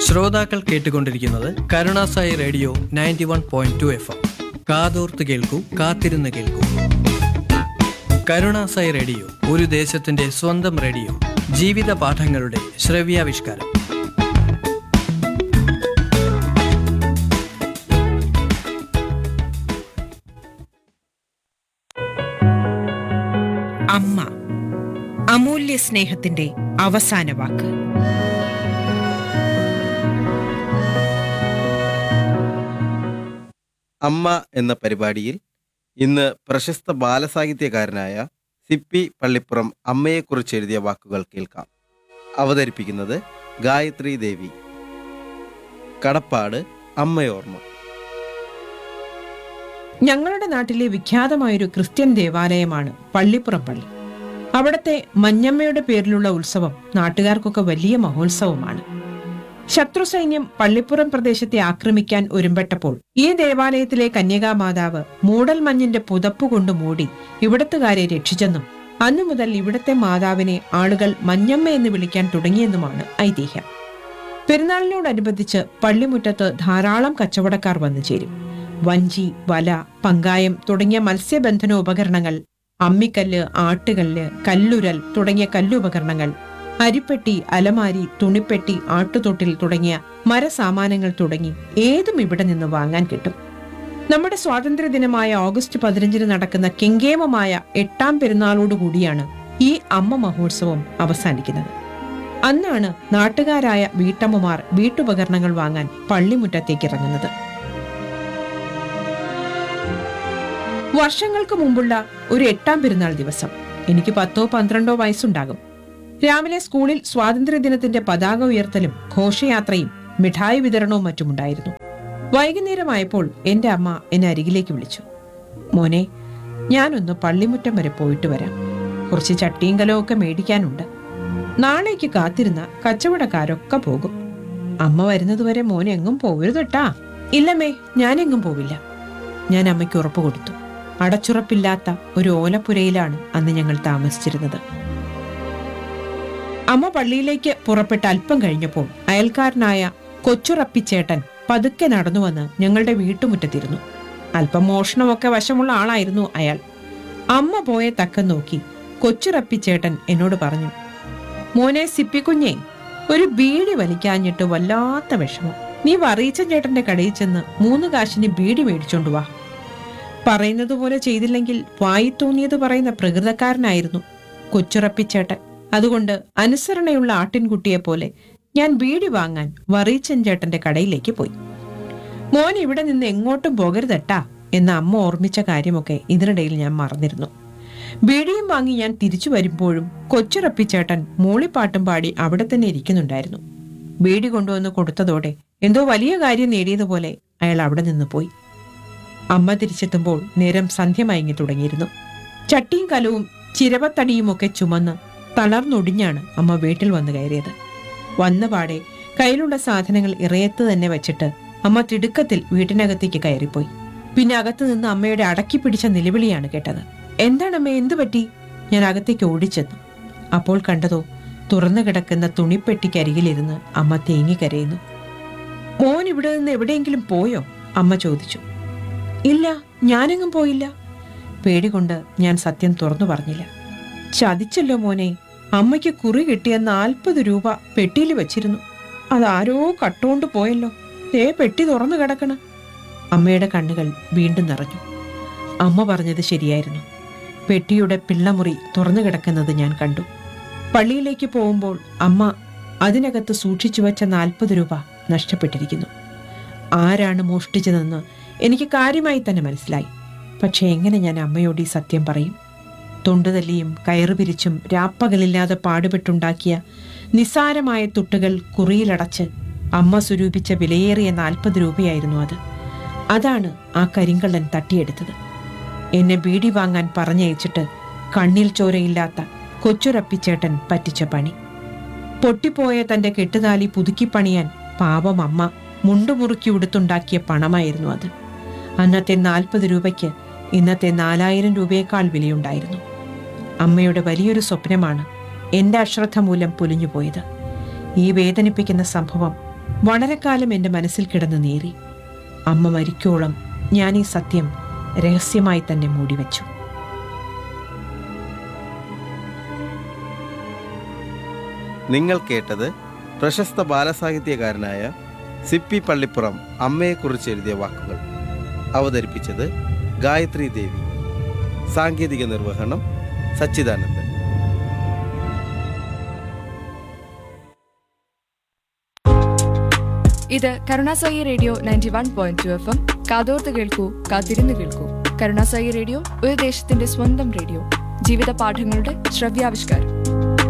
ശ്രോതാക്കൾ കേട്ടുകൊണ്ടിരിക്കുന്നത് Karunasai radio ninety one point two F M കാതോർത്ത് കേൾക്കൂ കാത്തിരുന്ന് കേൾക്കൂ കരുണാസായി റേഡിയോ ഒരു ദേശത്തിന്റെ സ്വന്തം റേഡിയോ ജീവിത പാഠങ്ങളുടെ ശ്രവ്യാവിഷ്കാരം അമ്മ അമൂല്യ സ്നേഹത്തിന്റെ അവസാന വാക്ക് അമ്മ എന്ന പരിപാടിയിൽ ഇന്ന് പ്രശസ്ത ബാലസാഹിത്യകാരനായ സിപ്പി പള്ളിപ്പുറം അമ്മയെക്കുറിച്ച് എഴുതിയ വാക്കുകൾ കേൾക്കാം അവതരിപ്പിക്കുന്നത് ഗായത്രി ദേവി കടപ്പാട് അമ്മയോർമ്മ ഞങ്ങളുടെ നാട്ടിലെ വിഖ്യാതമായൊരു ക്രിസ്ത്യൻ ദേവാലയമാണ് പള്ളിപ്പുറം പള്ളി അവിടത്തെ മഞ്ഞമ്മയുടെ പേരിലുള്ള ഉത്സവം നാട്ടുകാർക്കൊക്കെ വലിയ മഹോത്സവമാണ് ശത്രു സൈന്യം പള്ളിപ്പുറം പ്രദേശത്തെ ആക്രമിക്കാൻ ഒരുമ്പെട്ടപ്പോൾ ഈ ദേവാലയത്തിലെ കന്യകാമാതാവ് മൂടൽ മഞ്ഞിന്റെ പുതപ്പ് കൊണ്ട് മൂടി ഇവിടത്തുകാരെ രക്ഷിച്ചെന്നും അന്നു മുതൽ ഇവിടത്തെ മാതാവിനെ ആളുകൾ മഞ്ഞമ്മ എന്ന് വിളിക്കാൻ തുടങ്ങിയെന്നുമാണ് ഐതിഹ്യം പെരുന്നാളിനോടനുബന്ധിച്ച് പള്ളിമുറ്റത്ത് ധാരാളം കച്ചവടക്കാർ വന്നു ചേരും വഞ്ചി വല പങ്കായം തുടങ്ങിയ മത്സ്യബന്ധന ഉപകരണങ്ങൾ അമ്മിക്കല്ല് ആട്ടുകല്ല് കല്ലുരൽ തുടങ്ങിയ കല്ലുപകരണങ്ങൾ അരിപ്പെട്ടി അലമാരി തുണിപ്പെട്ടി ആട്ടുതൊട്ടിൽ തുടങ്ങിയ മരസാമാനങ്ങൾ തുടങ്ങി ഏതും ഇവിടെ നിന്ന് വാങ്ങാൻ കിട്ടും നമ്മുടെ സ്വാതന്ത്ര്യ ദിനമായ ഓഗസ്റ്റ് പതിനഞ്ചിന് നടക്കുന്ന കെങ്കേമമായ എട്ടാം പെരുന്നാളോടുകൂടിയാണ് ഈ അമ്മ മഹോത്സവം അവസാനിക്കുന്നത് അന്നാണ് നാട്ടുകാരായ വീട്ടമ്മമാർ വീട്ടുപകരണങ്ങൾ വാങ്ങാൻ പള്ളിമുറ്റത്തേക്ക് ഇറങ്ങുന്നത് വർഷങ്ങൾക്ക് മുമ്പുള്ള ഒരു എട്ടാം പെരുന്നാൾ ദിവസം എനിക്ക് പത്തോ പന്ത്രണ്ടോ വയസ്സുണ്ടാകും രാവിലെ സ്കൂളിൽ സ്വാതന്ത്ര്യദിനത്തിന്റെ പതാക ഉയർത്തലും ഘോഷയാത്രയും മിഠായി വിതരണവും മറ്റുമുണ്ടായിരുന്നു വൈകുന്നേരമായപ്പോൾ എന്റെ അമ്മ എന്നെ അരികിലേക്ക് വിളിച്ചു മോനെ ഞാനൊന്ന് പള്ളിമുറ്റം വരെ പോയിട്ട് വരാം കുറച്ച് ചട്ടിയും കലവും ഒക്കെ മേടിക്കാനുണ്ട് നാളേക്ക് കാത്തിരുന്ന കച്ചവടക്കാരൊക്കെ പോകും അമ്മ വരുന്നതുവരെ മോനെ എങ്ങും പോകരുതട്ടാ ഇല്ലമ്മേ ഞാനെങ്ങും പോവില്ല ഞാൻ അമ്മയ്ക്ക് ഉറപ്പ് കൊടുത്തു അടച്ചുറപ്പില്ലാത്ത ഒരു ഓലപ്പുരയിലാണ് അന്ന് ഞങ്ങൾ താമസിച്ചിരുന്നത് അമ്മ പള്ളിയിലേക്ക് പുറപ്പെട്ട അല്പം കഴിഞ്ഞപ്പോൾ അയൽക്കാരനായ കൊച്ചുറപ്പിച്ചേട്ടൻ പതുക്കെ നടന്നു വന്ന് ഞങ്ങളുടെ വീട്ടുമുറ്റത്തിരുന്നു അല്പം മോഷണമൊക്കെ വശമുള്ള ആളായിരുന്നു അയാൾ അമ്മ പോയ തക്കം നോക്കി കൊച്ചുറപ്പിച്ചേട്ടൻ എന്നോട് പറഞ്ഞു മോനെ സിപ്പിക്കുഞ്ഞേ ഒരു ബീഡി വലിക്കാഞ്ഞിട്ട് വല്ലാത്ത വിഷമം നീ വറീച്ചൻ ചേട്ടന്റെ കടയിൽ ചെന്ന് മൂന്ന് കാശിന് ബീഡി മേടിച്ചോണ്ട് വാ പറയുന്നത് പോലെ ചെയ്തില്ലെങ്കിൽ വായി തോന്നിയത് പറയുന്ന പ്രകൃതക്കാരനായിരുന്നു കൊച്ചുറപ്പിച്ചേട്ടൻ അതുകൊണ്ട് അനുസരണയുള്ള ആട്ടിൻകുട്ടിയെ പോലെ ഞാൻ ബീഡി വാങ്ങാൻ വറീച്ചൻ ചേട്ടന്റെ കടയിലേക്ക് പോയി മോൻ ഇവിടെ നിന്ന് എങ്ങോട്ടും പോകരുതട്ടാ എന്ന അമ്മ ഓർമ്മിച്ച കാര്യമൊക്കെ ഇതിനിടയിൽ ഞാൻ മറന്നിരുന്നു ബീഡിയും വാങ്ങി ഞാൻ തിരിച്ചു വരുമ്പോഴും കൊച്ചുറപ്പിച്ചേട്ടൻ മൂളിപ്പാട്ടും പാടി അവിടെ തന്നെ ഇരിക്കുന്നുണ്ടായിരുന്നു ബീഡി കൊണ്ടുവന്ന് കൊടുത്തതോടെ എന്തോ വലിയ കാര്യം നേടിയതുപോലെ അയാൾ അവിടെ നിന്ന് പോയി അമ്മ തിരിച്ചെത്തുമ്പോൾ നേരം സന്ധ്യ മയങ്ങി തുടങ്ങിയിരുന്നു ചട്ടിയും കലവും ചിരവത്തടിയും ഒക്കെ ചുമന്ന് തളർന്നൊടിഞ്ഞാണ് അമ്മ വീട്ടിൽ വന്നു കയറിയത് വന്നപാടെ കയ്യിലുള്ള സാധനങ്ങൾ ഇറയത്ത് തന്നെ വെച്ചിട്ട് അമ്മ തിടുക്കത്തിൽ വീട്ടിനകത്തേക്ക് കയറിപ്പോയി പിന്നെ അകത്തു നിന്ന് അമ്മയുടെ അടക്കി പിടിച്ച നിലവിളിയാണ് കേട്ടത് എന്താണമ്മ എന്തു പറ്റി ഞാൻ അകത്തേക്ക് ഓടിച്ചെന്നു അപ്പോൾ കണ്ടതോ തുറന്നു കിടക്കുന്ന തുണിപ്പെട്ടിക്കരികിലിരുന്ന് അമ്മ തേങ്ങി കരയുന്നു മോൻ ഇവിടെ നിന്ന് എവിടെയെങ്കിലും പോയോ അമ്മ ചോദിച്ചു ഇല്ല ഞാനെങ്ങും പോയില്ല പേടികൊണ്ട് ഞാൻ സത്യം തുറന്നു പറഞ്ഞില്ല ചതിച്ചല്ലോ മോനെ അമ്മയ്ക്ക് കുറി കിട്ടിയ നാൽപ്പത് രൂപ പെട്ടിയിൽ വെച്ചിരുന്നു അതാരോ കട്ടുകൊണ്ട് പോയല്ലോ ദേ പെട്ടി തുറന്നു കിടക്കണ അമ്മയുടെ കണ്ണുകൾ വീണ്ടും നിറഞ്ഞു അമ്മ പറഞ്ഞത് ശരിയായിരുന്നു പെട്ടിയുടെ പിള്ളമുറി തുറന്നു കിടക്കുന്നത് ഞാൻ കണ്ടു പള്ളിയിലേക്ക് പോകുമ്പോൾ അമ്മ അതിനകത്ത് സൂക്ഷിച്ചു വെച്ച നാൽപ്പത് രൂപ നഷ്ടപ്പെട്ടിരിക്കുന്നു ആരാണ് മോഷ്ടിച്ചതെന്ന് എനിക്ക് കാര്യമായി തന്നെ മനസ്സിലായി പക്ഷെ എങ്ങനെ ഞാൻ അമ്മയോട് ഈ സത്യം പറയും തൊണ്ടുതല്ലിയും കയറുപിരിച്ചും രാപ്പകലില്ലാതെ പാടുപെട്ടുണ്ടാക്കിയ നിസ്സാരമായ തുട്ടുകൾ കുറിയിലടച്ച് അമ്മ സ്വരൂപിച്ച വിലയേറിയ നാൽപ്പത് രൂപയായിരുന്നു അത് അതാണ് ആ കരിങ്കള്ളൻ തട്ടിയെടുത്തത് എന്നെ ബീഡി വാങ്ങാൻ പറഞ്ഞയച്ചിട്ട് കണ്ണിൽ ചോരയില്ലാത്ത കൊച്ചുറപ്പിച്ചേട്ടൻ പറ്റിച്ച പണി പൊട്ടിപ്പോയ തന്റെ കെട്ടുതാലി പുതുക്കിപ്പണിയാൻ പാപം അമ്മ മുണ്ടുമുറുക്കി ഉടുത്തുണ്ടാക്കിയ പണമായിരുന്നു അത് അന്നത്തെ നാൽപ്പത് രൂപയ്ക്ക് ഇന്നത്തെ നാലായിരം രൂപയേക്കാൾ വിലയുണ്ടായിരുന്നു അമ്മയുടെ വലിയൊരു സ്വപ്നമാണ് എന്റെ അശ്രദ്ധ മൂലം പൊലിഞ്ഞുപോയത് ഈ വേദനിപ്പിക്കുന്ന സംഭവം വളരെ കാലം എൻ്റെ മനസ്സിൽ കിടന്ന് നേറി അമ്മ മരിക്കോളം ഞാൻ ഈ സത്യം രഹസ്യമായി തന്നെ മൂടിവെച്ചു നിങ്ങൾ കേട്ടത് പ്രശസ്ത ബാലസാഹിത്യകാരനായ സിപ്പി പള്ളിപ്പുറം അമ്മയെക്കുറിച്ച് എഴുതിയ വാക്കുകൾ അവതരിപ്പിച്ചത് ഗായത്രി ദേവി സാങ്കേതിക നിർവഹണം സച്ചിദാനന്ദൻ ഇത് കരുണാസായി radio ninety one point two F M കാതോർത്ത് കേൾക്കൂ കാത്തിരുന്ന് കേൾക്കൂ കരുണാസായി റേഡിയോ ഒരു ദേശത്തിന്റെ സ്വന്തം റേഡിയോ ജീവിത പാഠങ്ങളുടെ ശ്രവ്യാവിഷ്കാരം